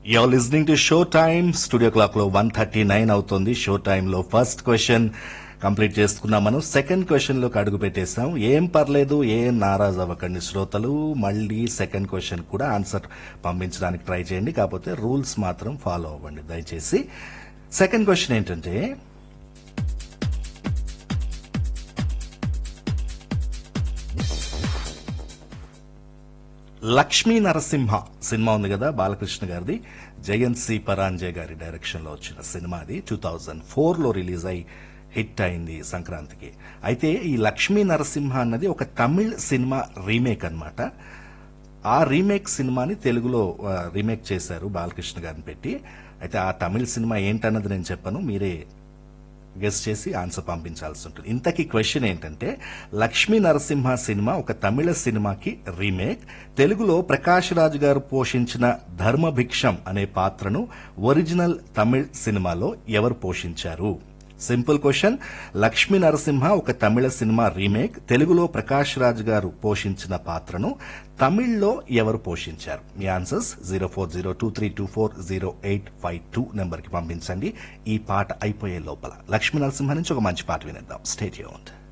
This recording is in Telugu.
you're listening to show time studio clock లో వన్ థర్టీ నైన్ అవుతుంది షో టైమ్ లో ఫస్ట్ క్వశ్చన్ కంప్లీట్ చేసుకున్నాం మనం సెకండ్ క్వశ్చన్ లోకి అడుగు పెట్టేస్తాం ఏం పర్లేదు ఏం నారాజ్ అవ్వకండి శ్రోతలు మళ్ళీ సెకండ్ క్వశ్చన్ కూడా ఆన్సర్ పంపించడానికి ట్రై చేయండి కాకపోతే రూల్స్ మాత్రం ఫాలో అవ్వండి దయచేసి సెకండ్ క్వశ్చన్ ఏంటంటే లక్ష్మీ నరసింహ సినిమా ఉంది కదా బాలకృష్ణ గారిది జయంత్ సి పరాంజయ్ గారి డైరెక్షన్ లో వచ్చిన సినిమా అది టూ థౌజండ్ ఫోర్ లో రిలీజ్ అయి హిట్ అయింది సంక్రాంతికి అయితే ఈ లక్ష్మీ నరసింహ అన్నది ఒక తమిళ్ సినిమా రీమేక్ అన్నమాట ఆ రీమేక్ సినిమాని తెలుగులో ఆ, రీమేక్ చేశారు బాలకృష్ణ గారిని పెట్టి అయితే ఆ తమిళ్ సినిమా ఏంటన్నది నేను చెప్పను మీరే గెస్ చేసి ఆన్సర్ పంపించాల్సి ఉంటుంది ఇంతకీ క్వశ్చన్ ఏంటంటే లక్ష్మీ నరసింహ సినిమా ఒక తమిళ సినిమాకి రీమేక్ తెలుగులో ప్రకాష్ రాజ్ గారు పోషించిన ధర్మభిక్షం అనే పాత్రను ఒరిజినల్ తమిళ్ సినిమాలో ఎవరు పోషించారు సింపుల్ క్వశ్చన్ లక్ష్మీ నరసింహ ఒక తమిళ సినిమా రీమేక్ తెలుగులో ప్రకాష్ రాజ్ గారు పోషించిన పాత్రను తమిళ్లో ఎవరు పోషించారు మీ answers zero four zero two three two four zero eight five two నెంబర్కి పంపించండి ఈ పాట అయిపోయే లోపల లక్ష్మీ నరసింహ నుంచి ఒక మంచి పాట వినేద్దాం స్టేట్ యూన్డ్